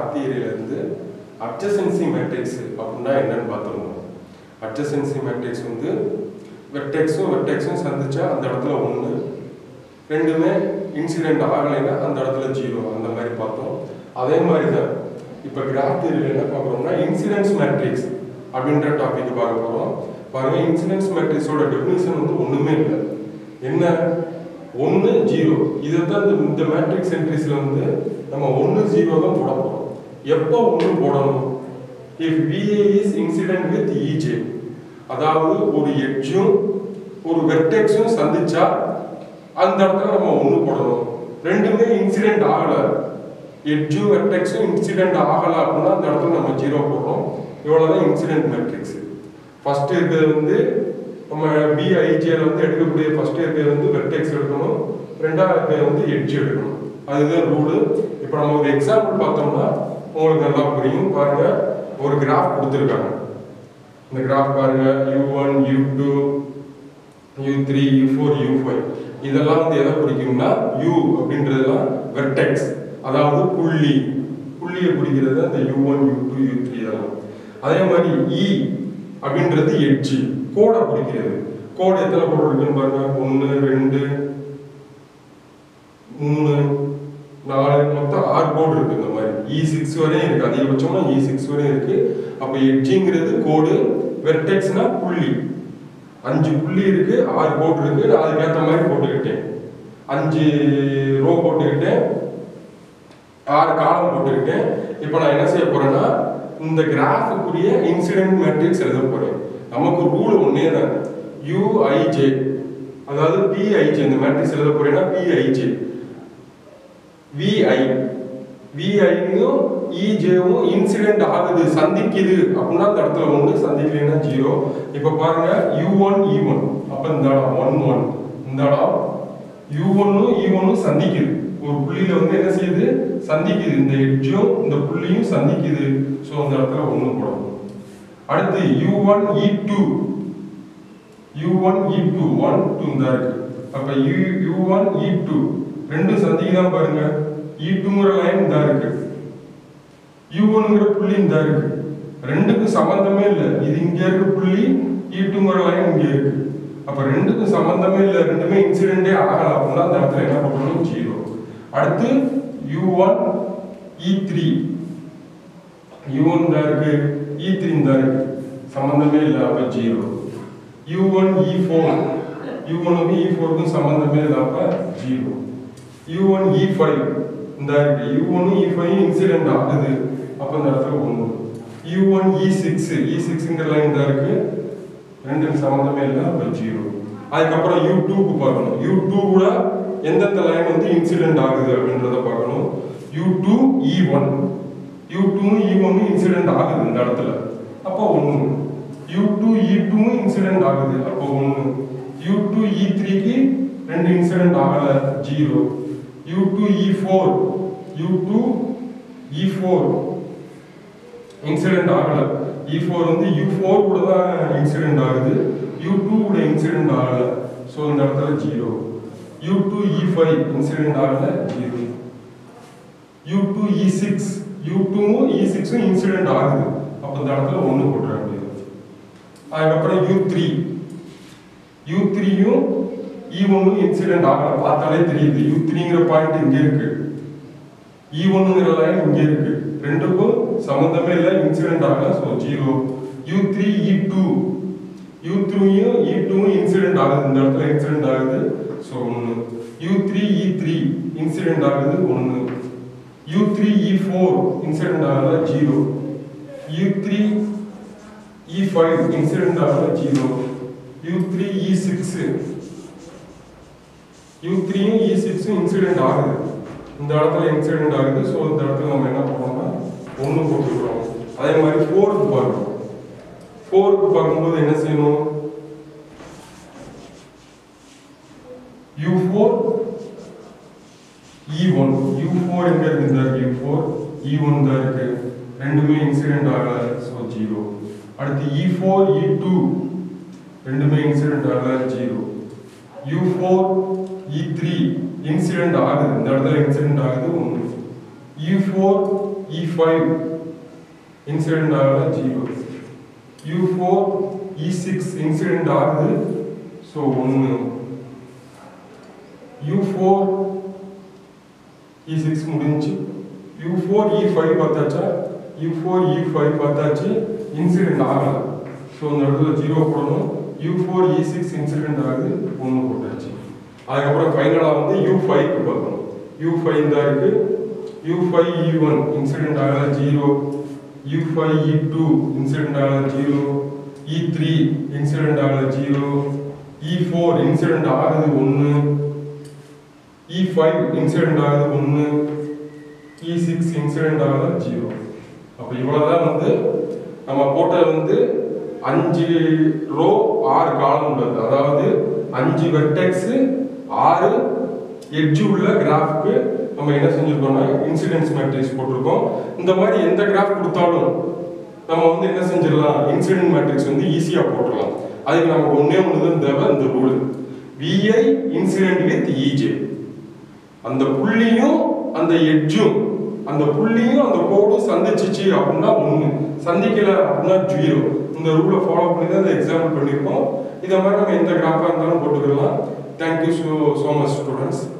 graph தியரியிலேருந்து adjacency matrix அப்படின்னா என்னன்னு பார்த்துருந்தோம் அட்ஜசன்சி மேட்ரிக்ஸ் வந்து வெர்டெக்ஸும் வெர்டெக்ஸும் சந்திச்சா அந்த இடத்துல ஒன்று ரெண்டுமே இன்சிடென்ட் ஆகலைன்னா அந்த இடத்துல ஜீரோ அந்த மாதிரி பார்த்தோம் அதே மாதிரி தான் இப்போ கிராஃப் தியரியில் என்ன பார்க்குறோம்னா இன்சிடென்ஸ் மேட்ரிக்ஸ் அப்படின்ற டாபிக் பார்க்க போகிறோம் பாருங்க இன்சிடென்ஸ் மேட்ரிக்ஸோட டெஃபினிஷன் வந்து ஒன்றுமே இல்லை என்ன ஒன்று ஜீரோ இதை தான் இந்த இந்த மேட்ரிக்ஸ் என்ட்ரிஸில் வந்து நம்ம ஒன்று ஜீரோ தான் போட போகிறோம் எப்போ ஒன்று போடணும் if VA is incident with EJ அதாவது ஒரு எட்ஜும் ஒரு வெர்டெக்ஸும் சந்திச்சா அந்த இடத்துல நம்ம ஒன்று போடணும் ரெண்டுமே இன்சிடென்ட் ஆகலை எட்ஜும் வெர்டெக்ஸும் இன்சிடென்ட் ஆகலை அப்படின்னா அந்த இடத்துல நம்ம ஜீரோ போடுறோம் இவ்வளோதான் இன்சிடென்ட் மேட்ரிக்ஸ் ஃபர்ஸ்ட் இருக்கிறது வந்து நம்ம பிஐஜியில் வந்து எடுக்கக்கூடிய ஃபர்ஸ்ட் இருக்கிறது வந்து வெர்டெக்ஸ் எடுக்கணும் ரெண்டாவது இருக்கிறது வந்து எட்ஜ் எடுக்கணும் அதுதான் ரூலு இப்போ நம்ம ஒரு எக்ஸாம்பிள் பார்த்தோம்னா உங்களுக்கு நல்லா புரியும் பாருங்க ஒரு கிராஃப் கொடுத்துருக்காங்க இந்த கிராஃப் பாருங்க U one U two U three U four U five இதெல்லாம் வந்து எதை குறிக்கும்னா யூ அப்படின்றதுலாம் வெர்டெக்ஸ் அதாவது புள்ளி புள்ளியை குறிக்கிறது அந்த U one U two U three இதெல்லாம் அதே மாதிரி இ அப்படின்றது எட்ஜ் கோடை குறிக்கிறது கோடு எத்தனை கோடு இருக்குன்னு பாருங்க ஒன்று ரெண்டு மூணு நாலு மொத்தம் ஆறு கோடு இருக்கு இந்த மாதிரி இ சிக்ஸ் வரையும் இருக்கு அதிகபட்சமா இ சிக்ஸ் வரையும் இருக்கு அப்ப எட்ஜிங்கிறது கோடு வெர்டெக்ஸ்னா புள்ளி அஞ்சு புள்ளி இருக்கு ஆறு கோடு இருக்கு நான் அதுக்கேற்ற மாதிரி போட்டுக்கிட்டேன் அஞ்சு ரோ போட்டுக்கிட்டேன் ஆறு காலம் போட்டுக்கிட்டேன் இப்போ நான் என்ன செய்ய போறேன்னா இந்த கிராஃபுக்குரிய இன்சிடென்ட் மேட்ரிக்ஸ் எழுத போறேன் நமக்கு ரூல் ஒன்னே தான் யூஐஜே அதாவது பிஐஜே இந்த மேட்ரிக்ஸ் எழுத போறேன்னா பிஐஜே விஐ விஐயும் இஜேவும் இன்சிடென்ட் ஆகுது சந்திக்குது அப்படின்னா அந்த இடத்துல ஒன்று சந்திக்கலைன்னா ஜீரோ இப்போ பாருங்க யூ ஒன் இ ஒன் அப்போ இந்த இடம் ஒன் ஒன் இந்த இடம் யூ ஒன்னும் இ ஒன்னும் சந்திக்குது ஒரு புள்ளியில வந்து என்ன செய்யுது சந்திக்குது இந்த எட்ஜும் இந்த புள்ளியும் சந்திக்குது ஸோ அந்த இடத்துல ஒன்று போடணும் அடுத்து U one E two U one E two one two தான் இருக்கு அப்ப U U one E two ரெண்டும் சந்திக்குதான் பாருங்க இ டூங்கிற லைன் தான் இருக்கு யூ ஒன்ங்கிற புள்ளி இந்த இருக்கு ரெண்டுக்கும் சம்பந்தமே இல்லை இது இங்க இருக்க புள்ளி இ டூங்கிற லைன் இங்க இருக்கு அப்ப ரெண்டுக்கும் சம்பந்தமே இல்லை ரெண்டுமே இன்சிடென்டே ஆகல அப்படின்னா அந்த இடத்துல என்ன பண்ணணும் ஜீரோ அடுத்து U one E three U one தான் இருக்கு இ த்ரீ தான் இருக்கு சம்பந்தமே இல்லை அப்ப zero U one E four U ஒனுக்கும் இ ஃபோருக்கும் சம்பந்தமே இல்லை அப்ப zero U one E five இந்த இருக்கு யூ ஒன்னும் இ ஃபைவ் இன்சிடென்ட் ஆகுது அப்ப இந்த இடத்துல ஒன்று U one E six E சிக்ஸ்ங்கிற லைன் தான் இருக்கு ரெண்டுக்கும் சம்மந்தமே இல்லை அப்போ ஜீரோ அதுக்கப்புறம் யூ டூக்கு பார்க்கணும் யூ டூ கூட எந்தெந்த லைன் வந்து இன்சிடென்ட் ஆகுது அப்படின்றத பார்க்கணும் U two E one U two E ஒன்னு இன்சிடென்ட் ஆகுது இந்த இடத்துல அப்போ ஒன்று U two E two incident ஆகுது அப்போ ஒன்று யூ டூ இ த்ரீக்கு ரெண்டு இன்சிடென்ட் ஆகல zero U two E four U two E four incident ஆகல இ ஃபோர் வந்து யூ ஃபோர் கூட தான் இன்சிடென்ட் ஆகுது யூ டூ கூட இன்சிடென்ட் ஆகல ஸோ இந்த இடத்துல zero U two E five incident ஆகல zero U two E six U டூவும் இ சிக்ஸும் இன்சிடென்ட் ஆகுது அப்போ இந்த இடத்துல ஒன்று போட்டுற வேண்டியது அதுக்கப்புறம் யூ த்ரீ யூ த்ரீயும் இ ஒன்னும் இன்சிடென்ட் ஆகல பார்த்தாலே தெரியுது யூ த்ரீங்கிற பாயிண்ட் இங்க இருக்கு இ ஒன்னுங்கிற லைன் இங்க இருக்கு ரெண்டுக்கும் சம்பந்தமே இல்லை இன்சிடென்ட் ஆகல so zero U three E two U த்ரீயும் இ டூவும் இன்சிடென்ட் ஆகுது இந்த இடத்துல இன்சிடென்ட் ஆகுது ஸோ ஒன்று U three E three incident ஆகுது ஒன்று U three E four incident ஆகல zero U three E five incident ஆகல zero U three E six U த்ரீயும் இ சிக்ஸும் இன்சிடென்ட் ஆகுது இந்த இடத்துல இன்சிடென்ட் ஆகுது ஸோ இந்த இடத்துல நம்ம என்ன பண்ணுறோம்னா ஒன்று போட்டுக்கிறோம் அதே மாதிரி ஃபோருக்கு பார்க்குறோம் ஃபோருக்கு பார்க்கும்போது என்ன செய்யணும் U four E one U four எங்க இருக்கு இந்த யூ ஃபோர் இ ஒன் தான் இருக்கு ரெண்டுமே இன்சிடென்ட் ஆகல ஸோ ஜீரோ அடுத்து இ ஃபோர் இ டூ ரெண்டுமே இன்சிடென்ட் ஆகல zero U four E three incident ஆகுது இந்த இடத்துல இன்சிடென்ட் ஆகுது ஒன்று E four E five incident ஆகல zero U four E six incident ஆகுது ஸோ ஒன்று யூ ஃபோர் இ சிக்ஸ் முடிஞ்சு யூ ஃபோர் இ ஃபைவ் பார்த்தாச்சா யூ ஃபோர் இ ஃபைவ் பார்த்தாச்சு இன்சிடென்ட் ஆகலை ஸோ அந்த இடத்துல ஜீரோ போடணும் U four E six incident ஆகுது ஒன்று போட்டாச்சு அதுக்கப்புறம் ஃபைனலாக வந்து யூ ஃபைவ்க்கு பார்க்கணும் யூ ஃபைவ் தான் இருக்கு U five E one incident ஆகல zero U five E two incident ஆகல ஜீரோ இ த்ரீ இன்சிடென்ட் ஆகல ஜீரோ இ ஃபோர் இன்சிடென்ட் ஆகுது ஒன்று இ ஃபைவ் இன்சிடென்ட் ஆகுது ஒன்று இ சிக்ஸ் இன்சிடென்ட் ஆகுது ஜீரோ அப்போ இவ்வளோதான் வந்து நம்ம போட்டது வந்து அஞ்சு ரோ ஆறு காலம் உள்ளது அதாவது அஞ்சு வெர்டெக்ஸ் ஆறு எட்ஜ் உள்ள கிராஃப்க்கு நம்ம என்ன செஞ்சிருக்கோம்னா இன்சிடென்ஸ் மேட்ரிக்ஸ் போட்டிருக்கோம் இந்த மாதிரி எந்த கிராஃப் கொடுத்தாலும் நம்ம வந்து என்ன செஞ்சிடலாம் இன்சிடென்ட் மேட்ரிக்ஸ் வந்து ஈஸியாக போட்டுடலாம் அதுக்கு நமக்கு ஒன்றே ஒன்று தான் தேவை இந்த rule VI incident with EJ அந்த புள்ளியும் அந்த எட்ஜும் அந்த புள்ளியும் அந்த கோடும் சந்திச்சிச்சு அப்படின்னா ஒன்று சந்திக்கல அப்படின்னா ஜீரோ இந்த ரூலை ஃபாலோ பண்ணி தான் இந்த எக்ஸாம்பிள் பண்ணியிருக்கோம் இதை மாதிரி நம்ம எந்த கிராஃபாக இருந்தாலும் போட்டுக்கலாம் thank you so so much students